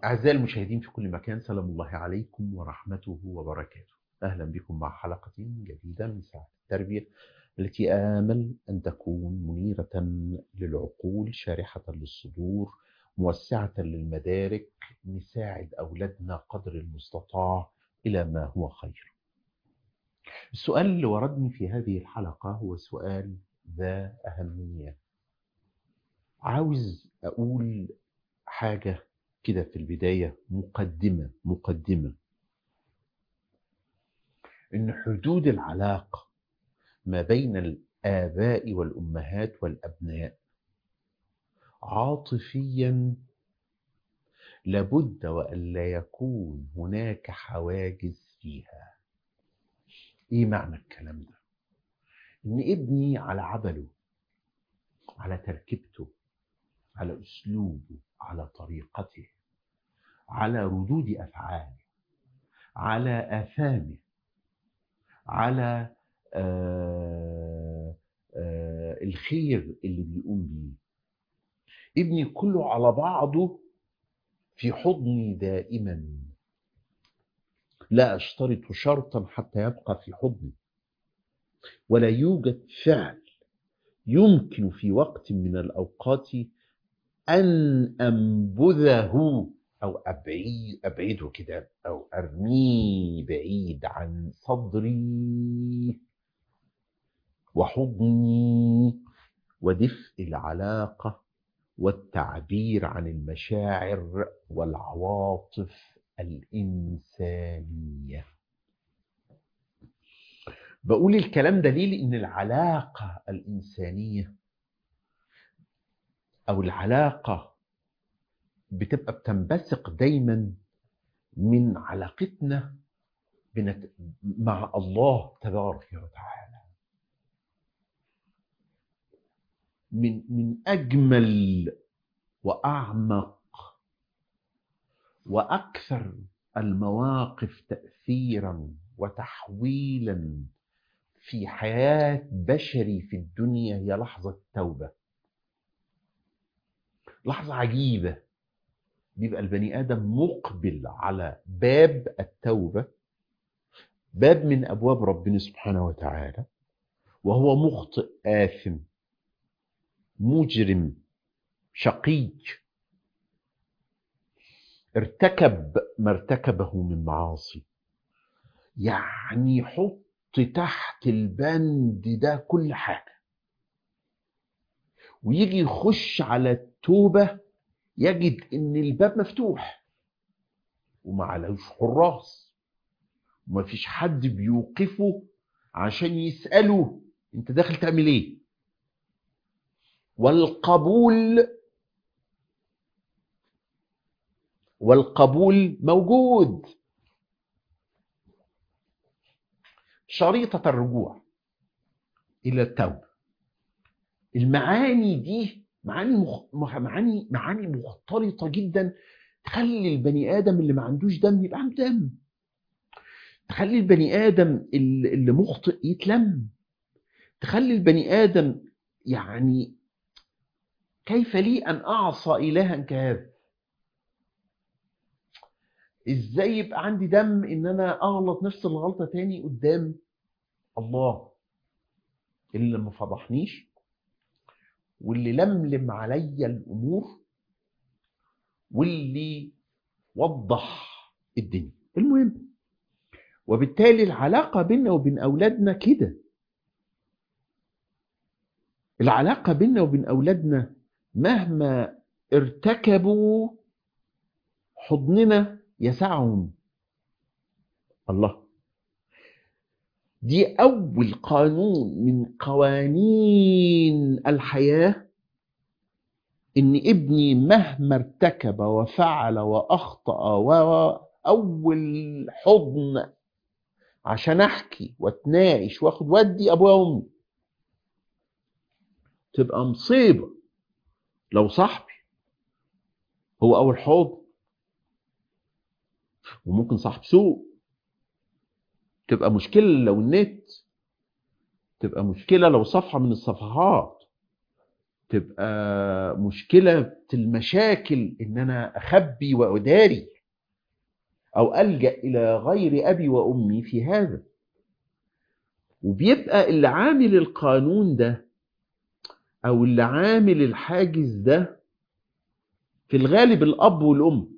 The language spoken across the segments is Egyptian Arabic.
أعزائي المشاهدين في كل مكان سلام الله عليكم ورحمته وبركاته أهلا بكم مع حلقة جديدة من ساعة التربية التي آمل أن تكون منيرة للعقول شارحة للصدور موسعة للمدارك نساعد أولادنا قدر المستطاع إلى ما هو خير السؤال اللي وردني في هذه الحلقة هو سؤال ذا أهمية عاوز أقول حاجة كده في البداية مقدمة مقدمة إن حدود العلاقة ما بين الآباء والأمهات والأبناء عاطفيا لابد وألا يكون هناك حواجز فيها إيه معنى الكلام ده؟ إن ابني على عبله على تركيبته على أسلوبه على طريقته على ردود أفعاله على آثامه على آه آه الخير اللي بيقوم بيه ابني كله على بعضه في حضني دائما لا اشترط شرطا حتى يبقى في حضني ولا يوجد فعل يمكن في وقت من الاوقات ان انبذه او ابعيد ابعده كده او ارميه بعيد عن صدري وحضني ودفء العلاقه والتعبير عن المشاعر والعواطف الإنسانية بقول الكلام ده ليه لأن العلاقة الإنسانية أو العلاقة بتبقى بتنبثق دايما من علاقتنا بنت... مع الله تبارك وتعالى من من اجمل واعمق واكثر المواقف تاثيرا وتحويلا في حياه بشري في الدنيا هي لحظه التوبه لحظه عجيبه بيبقى البني ادم مقبل على باب التوبه باب من ابواب ربنا سبحانه وتعالى وهو مخطئ آثم مجرم شقي ارتكب ما ارتكبه من معاصي يعني حط تحت البند ده كل حاجة ويجي يخش على التوبة يجد ان الباب مفتوح وما عليهوش حراس وما فيش حد بيوقفه عشان يسأله انت داخل تعمل ايه والقبول والقبول موجود شريطة الرجوع إلى التوبة المعاني دي معاني مخ... معاني معاني مختلطة جدا تخلي البني آدم اللي ما عندوش دم يبقى عنده دم تخلي البني آدم اللي مخطئ يتلم تخلي البني آدم يعني كيف لي أن أعصى إلها كهذا إزاي يبقى عندي دم إن أنا أغلط نفس الغلطة تاني قدام الله اللي ما فضحنيش واللي لملم عليا الأمور واللي وضح الدنيا المهم وبالتالي العلاقة بيننا وبين أولادنا كده العلاقة بيننا وبين أولادنا مهما ارتكبوا حضننا يسعهم الله دي أول قانون من قوانين الحياة إن ابني مهما ارتكب وفعل وأخطأ وأول حضن عشان أحكي واتناقش وآخد ودي أبويا وأمي تبقى مصيبة لو صاحبي هو أول حوض وممكن صاحب سوء تبقى مشكلة لو النت تبقى مشكلة لو صفحة من الصفحات تبقى مشكلة المشاكل ان انا اخبي واداري او الجا الى غير ابي وامي في هذا وبيبقى اللي عامل القانون ده او اللي عامل الحاجز ده في الغالب الاب والام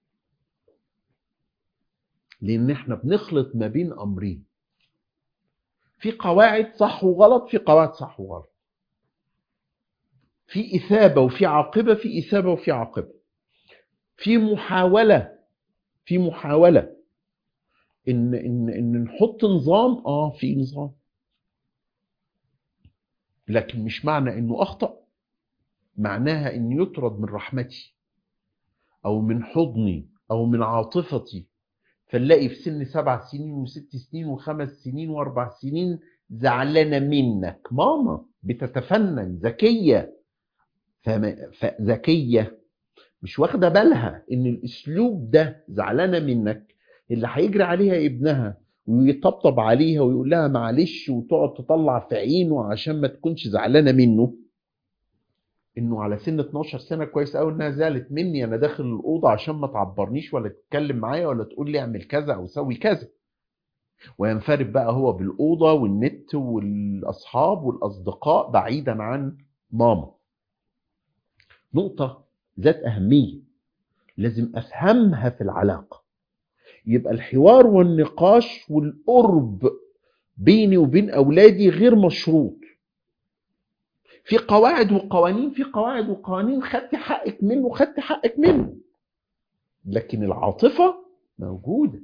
لان احنا بنخلط ما بين امرين في قواعد صح وغلط في قواعد صح وغلط في إثابة وفي عاقبة في إثابة وفي عاقبة في محاولة في محاولة إن إن إن نحط نظام آه في نظام لكن مش معنى إنه أخطأ معناها إن يطرد من رحمتي أو من حضني أو من عاطفتي فنلاقي في سن سبع سنين وست سنين وخمس سنين واربع سنين زعلانة منك ماما بتتفنن ذكية ذكية مش واخدة بالها ان الاسلوب ده زعلانة منك اللي هيجري عليها ابنها ويطبطب عليها ويقول لها معلش وتقعد تطلع في عينه عشان ما تكونش زعلانة منه انه على سن 12 سنه كويس قوي انها زعلت مني انا داخل الاوضه عشان ما تعبرنيش ولا تتكلم معايا ولا تقول لي اعمل كذا او سوي كذا وينفرد بقى هو بالاوضه والنت والاصحاب والاصدقاء بعيدا عن ماما نقطه ذات اهميه لازم افهمها في العلاقه يبقى الحوار والنقاش والقرب بيني وبين اولادي غير مشروط في قواعد وقوانين في قواعد وقوانين خدت حقك منه خدت حقك منه لكن العاطفة موجودة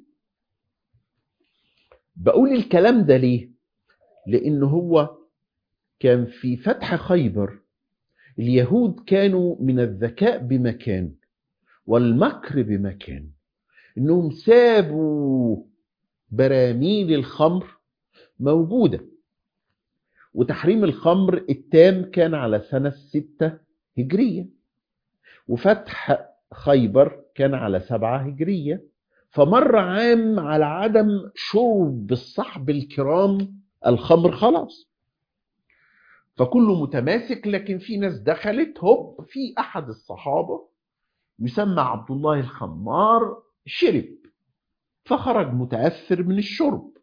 بقول الكلام ده ليه لأن هو كان في فتح خيبر اليهود كانوا من الذكاء بمكان والمكر بمكان انهم سابوا براميل الخمر موجوده وتحريم الخمر التام كان على سنة ستة هجرية وفتح خيبر كان على سبعة هجرية فمر عام على عدم شرب الصحب الكرام الخمر خلاص فكله متماسك لكن في ناس دخلت هوب في أحد الصحابة يسمى عبد الله الخمار شرب فخرج متأثر من الشرب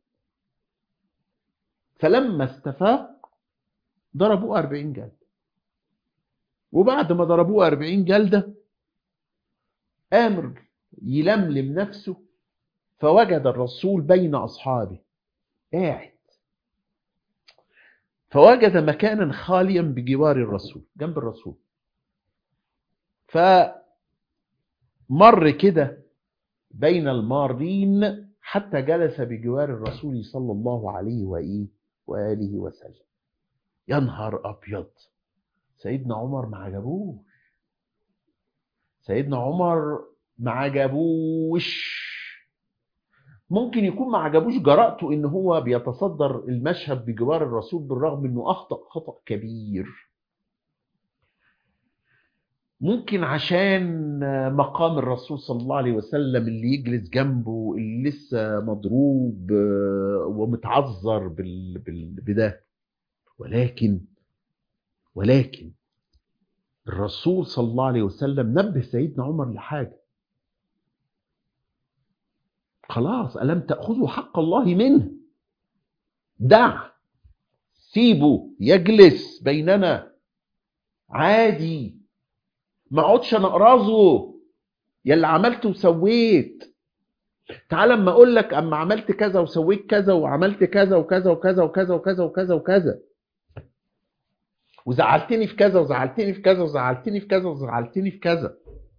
فلما استفاق ضربوه أربعين جلدة وبعد ما ضربوه أربعين جلدة آمر يلملم نفسه فوجد الرسول بين أصحابه قاعد فوجد مكانا خاليا بجوار الرسول جنب الرسول فمر كده بين المارين حتى جلس بجوار الرسول صلى الله عليه وإيه وآله وسلم يا نهار أبيض سيدنا عمر ما عجبوش سيدنا عمر ما عجبوش ممكن يكون ما عجبوش جرأته ان هو بيتصدر المشهد بجوار الرسول بالرغم انه اخطأ خطأ كبير ممكن عشان مقام الرسول صلى الله عليه وسلم اللي يجلس جنبه اللي لسه مضروب ومتعذر بال... بال... بده ولكن ولكن الرسول صلى الله عليه وسلم نبه سيدنا عمر لحاجه خلاص ألم تأخذوا حق الله منه دع سيبه يجلس بيننا عادي ما اقعدش انا اقرازه يا اللي عملت وسويت تعال اما اقول لك اما عملت كذا وسويت كذا وعملت كذا وكذا وكذا وكذا وكذا وكذا وكذا وزعلتني في كذا وزعلتني في كذا وزعلتني في كذا وزعلتني في كذا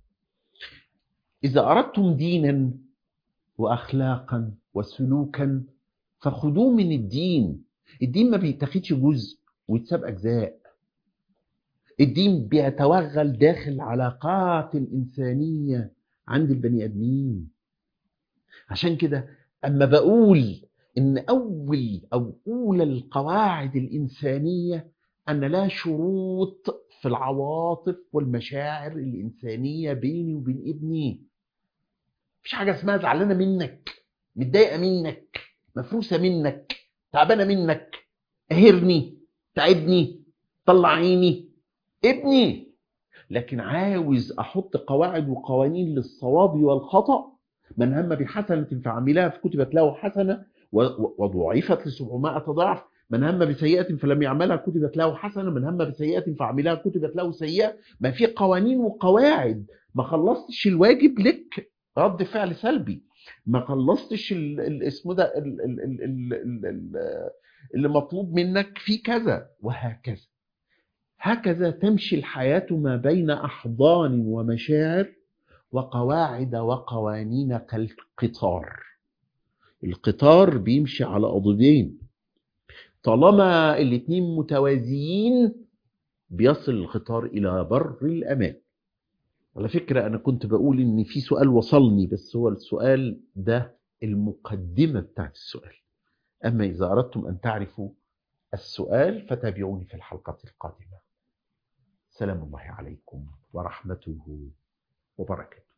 اذا اردتم دينا واخلاقا وسلوكا فخذوه من الدين الدين ما بيتاخدش جزء ويتساب اجزاء الدين بيتوغل داخل العلاقات الانسانيه عند البني ادمين عشان كده اما بقول ان اول او اولى القواعد الانسانيه ان لا شروط في العواطف والمشاعر الانسانيه بيني وبين ابني مفيش حاجه اسمها زعلانه منك متضايقه منك مفروسه منك تعبانه منك قهرني تعبني طلع عيني ابني لكن عاوز احط قواعد وقوانين للصواب والخطا من هم بحسنه فعملها فكتبت له حسنه وضعفت ل 700 ضعف من هم بسيئه فلم يعملها كتبت له حسنه من هم بسيئه فعملها كتبت له سيئه ما في قوانين وقواعد ما خلصتش الواجب لك رد فعل سلبي ما خلصتش اسمه ده اللي مطلوب منك في كذا وهكذا هكذا تمشي الحياة ما بين أحضان ومشاعر وقواعد وقوانين كالقطار القطار بيمشي على قضبين طالما الاتنين متوازيين بيصل القطار إلى بر الأمان على فكرة أنا كنت بقول إن في سؤال وصلني بس هو السؤال ده المقدمة بتاعت السؤال أما إذا أردتم أن تعرفوا السؤال فتابعوني في الحلقة القادمة سلام الله عليكم ورحمته وبركاته